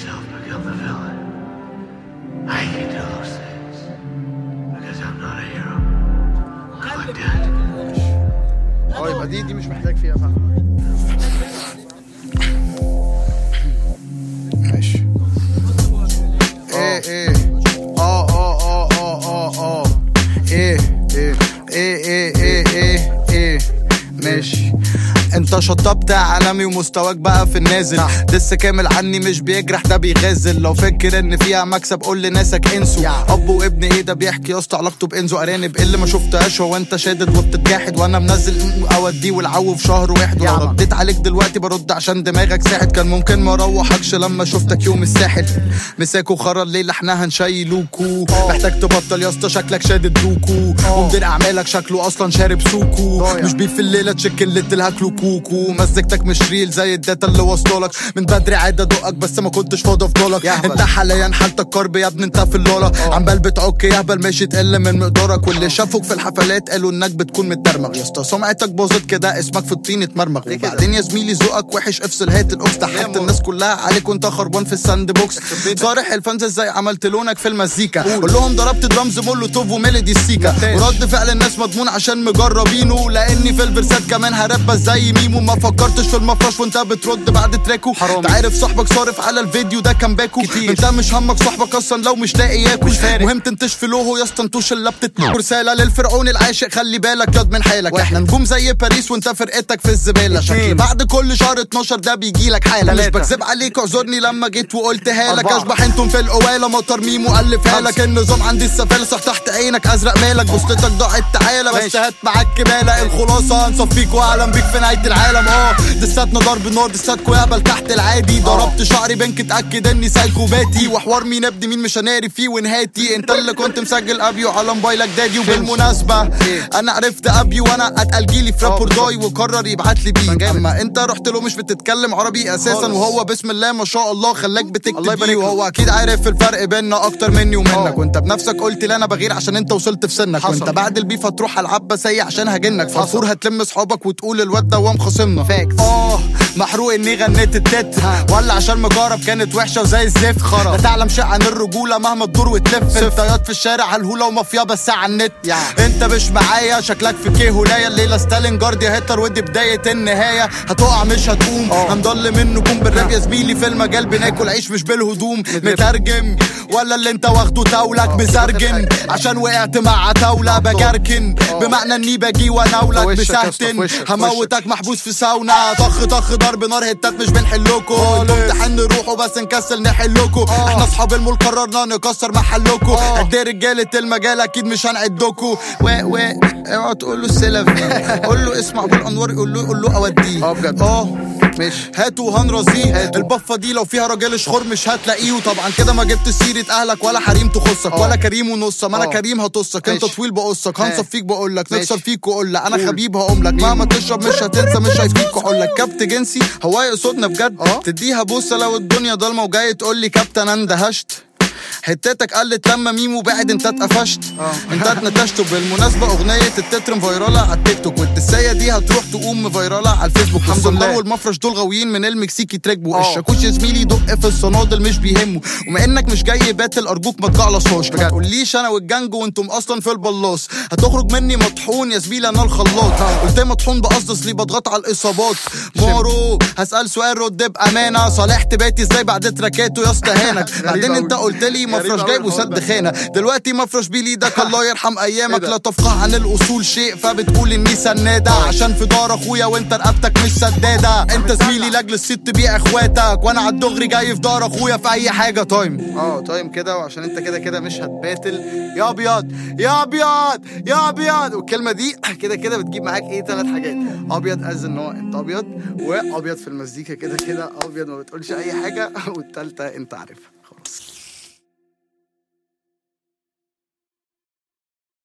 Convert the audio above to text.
yourself become the villain. I can do those things because I'm not a hero. I'm like that. اه يبقى دي دي مش محتاج فيها فهم ماشي ايه ايه اه اه اه اه اه اه ايه ايه ايه ايه ايه ايه ايه ماشي انت شطبت عالمي ومستواك بقى في النازل لسه كامل عني مش بيجرح ده بيغازل لو فاكر ان فيها مكسب قول لناسك انسوا اب وابن ايه ده بيحكي يا اسطى علاقته بانزو ارانب اللي ما شفتهاش هو انت شادد وبتتجاحد وانا منزل اوديه والعو في شهر واحد ولو رديت عليك دلوقتي برد عشان دماغك ساحت كان ممكن ما اروحكش لما شفتك يوم الساحل مساكو خرا الليل احنا هنشيلوكو محتاج تبطل يا اسطى شكلك شادد دوكو ومدير اعمالك شكله اصلا شارب سوكو مش بيف في الليله تشك اللي تلهكلو كوكو مزجتك مش ريل زي الداتا اللي واصلالك من بدري عاد ادقك بس ما كنتش فاضي افضلك انت حاليا حالتك كرب يا ابني انت في اللولا عمال بتعك يهبل ماشي تقل من مقدارك واللي شافوك في الحفلات قالوا انك بتكون متدرمغ يا اسطى سمعتك باظت كده اسمك في الطين اتمرمغ وبعدين يا زميلي ذوقك وحش افصل هات الاوكس ضحكت الناس كلها عليك وانت خربان في الساند بوكس صارح الفانز ازاي عملت لونك في المزيكا قول لهم ضربت درامز مولوتوف وميلودي السيكا ورد فعل الناس مضمون عشان مجربينه لاني في الفيرسات كمان هربى زي ميمو ما فكرتش في المفرش وانت بترد بعد تراكو انت عارف صاحبك صارف على الفيديو ده كان باكو انت مش همك صاحبك اصلا لو مش لاقي ياكل مهم تنتش في لوهو يا اسطى انتوش اللي بتتنور رساله للفرعون العاشق خلي بالك ياض من حالك احنا نجوم زي باريس وانت فرقتك في الزباله شكل بعد كل شهر 12 ده بيجي لك حاله مش بكذب عليك اعذرني لما جيت وقلتها لك اشبح انتم في القواله مطر ميم والفها لك النظام عندي السفالة صح تحت عينك ازرق مالك بوستتك ضاعت تعالى بس هات معاك كمالة الخلاصه هنصفيك واعلم بيك في نهايه العالم اه دساتنا ضرب نار دساتكو يقبل تحت العادي ضربت شعري بنك اتاكد اني سايكوباتي وحوار مين ابني مين مش هناري فيه ونهاتي انت اللي كنت مسجل ابيو على موبايلك دادي وبالمناسبه انا عرفت ابيو وانا اتقل جيلي في راب داي وقرر يبعت لي بيه اما انت رحت له مش بتتكلم عربي اساسا وهو بسم الله ما شاء الله خلاك بتكتب بيه وهو اكيد عارف الفرق بيننا اكتر مني ومنك وانت بنفسك قلت لي انا بغير عشان انت وصلت في سنك وانت بعد البيف هتروح العب بسي عشان هجنك فرفور هتلم اصحابك وتقول الواد ده هو مخاصمنا اه محروق اني غنيت التت ولا عشان مجرب كانت وحشه وزي الزفت خرا لا تعلم شيء عن الرجوله مهما تدور وتلف انت ياض في الشارع هلهوله ومافيا بس على النت انت مش معايا شكلك في كيه هولايا الليله ستالين جارد يا هتلر ودي بدايه النهايه هتقع مش هتقوم هنضل من نجوم بالراب يا زميلي في المجال بناكل عيش مش بالهدوم مترجم ولا اللي انت واخده تولك مزرجن عشان وقعت مع تولة بجركن بمعنى اني باجي واناولك مسهتن هموتك محبوس في ساونا طخ طخ ضرب نار هتات مش بنحلكوا انتوا امتحان نروحوا بس نكسل نحلكوا احنا اصحاب المول قررنا نكسر محلكوا قد ايه رجالة المجال اكيد مش هنعدكوا و و اوعى تقول له السلف قول له اسمع ابو الانوار يقول له يقول له اوديه اه بجد اه ماشي هاتوا هنرازيه البفه دي لو فيها راجل شخور مش هتلاقيه وطبعا كده ما جبت سيره اهلك ولا حريم تخصك ولا كريم ونص ما انا كريم هتصك انت طويل بقصك هنصفيك بقول لك نكسر فيك واقول لك انا خبيب هقوم لك مهما تشرب مش هتنسى مش هيفيك واقول لك كبت جنسي هو يقصدنا بجد تديها بوسه لو الدنيا ضلمه وجاي تقول لي كابتن انا اندهشت حتتك قلت لما ميمو بعد انت اتقفشت انت اتنتشت وبالمناسبه اغنيه التتر فايراله على التيك توك والتسايه دي هتروح تقوم فايراله على الفيسبوك الحمد لله والمفرش دول غاويين من المكسيكي تركبوا الشاكوش يا زميلي دق في الصنادل مش بيهمه وما انك مش جاي باتل ارجوك ما تجعلصهاش ما تقوليش انا والجنج وانتم اصلا في البلاص هتخرج مني مطحون يا زميلي انا الخلاط قلت مطحون بقصد اصلي بضغط على الاصابات مارو هسال سؤال رد بامانه صالحت بيتي ازاي بعد تراكاته يا اسطى هانك بعدين انت قلت لي مفرش جايب وسد خانه دلوقتي مفرش بيه ايدك الله يرحم ايامك لا تفقه عن الاصول شيء فبتقول اني سناده عشان في دار اخويا وانت رقبتك مش سداده انت زميلي لاجل الست تبيع اخواتك وانا على الدغري جاي في دار اخويا في اي حاجه تايم اه تايم كده وعشان انت كده كده مش هتباتل يا ابيض يا ابيض يا ابيض والكلمه دي كده كده بتجيب معاك ايه ثلاث حاجات ابيض از ان هو انت ابيض وابيض في المزيكا كده كده ابيض ما بتقولش اي حاجه والتالتة انت عارفها